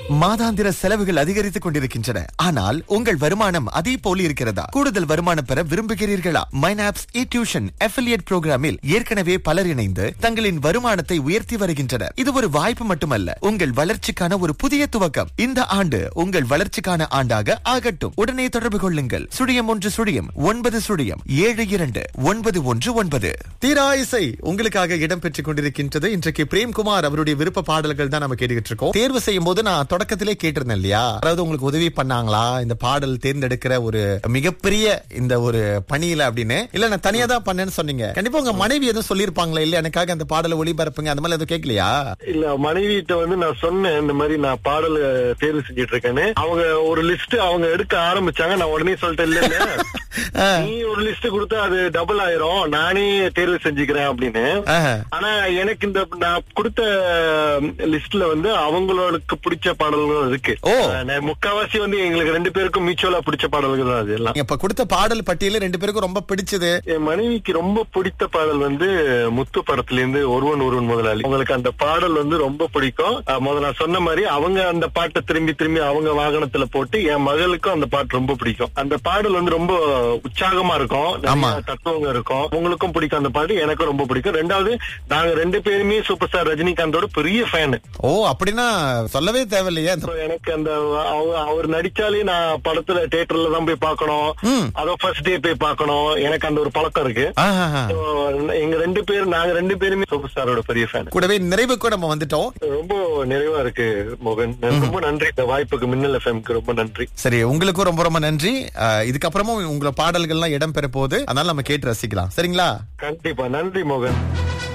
மாதாந்திர செலவுகள் அதிகரித்துக் கொண்டிருக்கின்றன ஆனால் உங்கள் வருமானம் அதே போல இருக்கிறதா கூடுதல் வருமானம் பெற விரும்புகிறீர்களா மைனாப்ஸ் இ டியூஷன் அஃபிலியேட் புரோகிராமில் ஏற்கனவே பலர் இணைந்து தங்களின் வருமானத்தை உயர்த்தி வருகின்றனர் இது ஒரு வாய்ப்பு மட்டுமல்ல உங்கள் வளர்ச்சிக்கான ஒரு புதிய துவக்கம் இந்த ஆண்டு உங்கள் வளர்ச்சிக்கான ஆண்டாக ஆகட்டும் உடனே தொடர்பு கொள்ளுங்கள் சுழியம் ஒன்று சுழியம் ஒன்பது சுழியம் ஏழு இரண்டு ஒன்பது ஒன்று ஒன்பது தீரா இசை உங்களுக்காக இடம் பெற்றுக் கொண்டிருக்கின்றது இன்றைக்கு பிரேம்குமார் அவருடைய விருப்ப பாடல்கள் தான் நம்ம கேட்டுக்கிட்டு இருக்கோம் தேர்வு செய்யும் போது நான் தொடக்கத்திலே கேட்டிருந்தேன் இல்லையா அதாவது உங்களுக்கு உதவி பண்ணாங்களா இந்த பாடல் தேர்ந்தெடுக்கிற ஒரு மிகப்பெரிய இந்த ஒரு பணியில அப்படின்னு இல்ல நான் தனியா தான் பண்ணேன்னு சொன்னீங்க கண்டிப்பா உங்க மனைவி எதுவும் சொல்லியிருப்பாங்களா இல்ல எனக்காக அந்த பாடலை ஒளிபரப்புங்க அந்த மாதிரி எதுவும் கேட்கலையா இல்ல மனைவிட்ட வந்து நான் சொன்னேன் இந்த மாதிரி நான் பாடல் தேர்வு செஞ்சுட்டு இருக்கேன்னு அவங்க ஒரு லிஸ்ட் அவங்க எடுக்க ஆரம்பிச்சாங்க நான் உடனே சொல்லிட்டேன் இல்ல இல்ல நீ ஒரு லிஸ்ட் கொடுத்தா அது டபுள் ஆயிரும் நானே தேர்வு செஞ்சுக்கிறேன் அப்படின்னு ஆஹா. ஆனா எனக்கு இந்த நான் கொடுத்த லிஸ்ட்ல வந்து அவங்களுக்கு பிடிச்ச பாடல்கள் இருக்கு ஓ. நான் முக்காவாசி வந்து எங்களுக்கு ரெண்டு பேருக்கும் மியூச்சுவலா பிடிச்ச பாடல்கள் தான் அது எல்லாம் நீங்க இப்ப கொடுத்த பாடல் பட்டியல ரெண்டு பேருக்கும் ரொம்ப பிடிச்சது என் மனைவிக்கு ரொம்ப பிடித்த பாடல் வந்து முத்து படத்துல இருந்து ஒருவன் ஒருவன் முதலாளி உங்களுக்கு அந்த பாடல் வந்து ரொம்ப பிடிக்கும் அஹ் முத நான் சொன்ன மாதிரி அவங்க அந்த பாட்டை திரும்பி திரும்பி அவங்க வாகனத்துல போட்டு என் மகளுக்கும் அந்த பாட்டு ரொம்ப பிடிக்கும் அந்த பாடல் வந்து ரொம்ப உற்சாகமா இருக்கும் ஆமா. நிறைய தத்துவங்க இருக்கும் உங்களுக்கும் பிடிக்கும் அந்த பாட்டு எனக்கும் ரொம்ப பிடிக்கும் ரெண்டாவது நாங்க ரெண்டு பேருமே சூப்பர் ஸ்டார் ரஜினிகாந்தோட பெரிய ஃபேனு ஓ அப்படின்னா சொல்லவே தேவையில்லையே அந்த- எனக்கு அந்த அவ- அவர் நடிச்சாலே நான் படத்துல தியேட்டர்ல தான் போய் பார்க்கணும் ம். அதோ ஃபர்ஸ்ட் டே போய் பார்க்கணும் எனக்கு அந்த ஒரு பழக்கம் இருக்கு ஆஹா. So, எங்க ரெண்டு பேரும் நாங்க ரெண்டு பேருமே சூப்பர் ஸ்டாரோட பெரிய ஃபேன் கூடவே நிறைவுக்கு நம்ம வந்துட்டோம் ரொம்ப நிறைவா இருக்கு மோகன் ரொம்ப நன்றி இந்த வாய்ப்புக்கு மின்னல் எஃப்எம்க்கு ரொம்ப நன்றி சரி உங்களுக்கும் ரொம்ப ரொம்ப நன்றி அஹ், இதுக்கப்புறமும் உங்களை பாடல்கள்லாம் இடம் பெற போகுது அதனால நம்ம கேட்டு ரசிக்கலாம் சரிங்களா கண்டிப்பா நன்றி மோகன்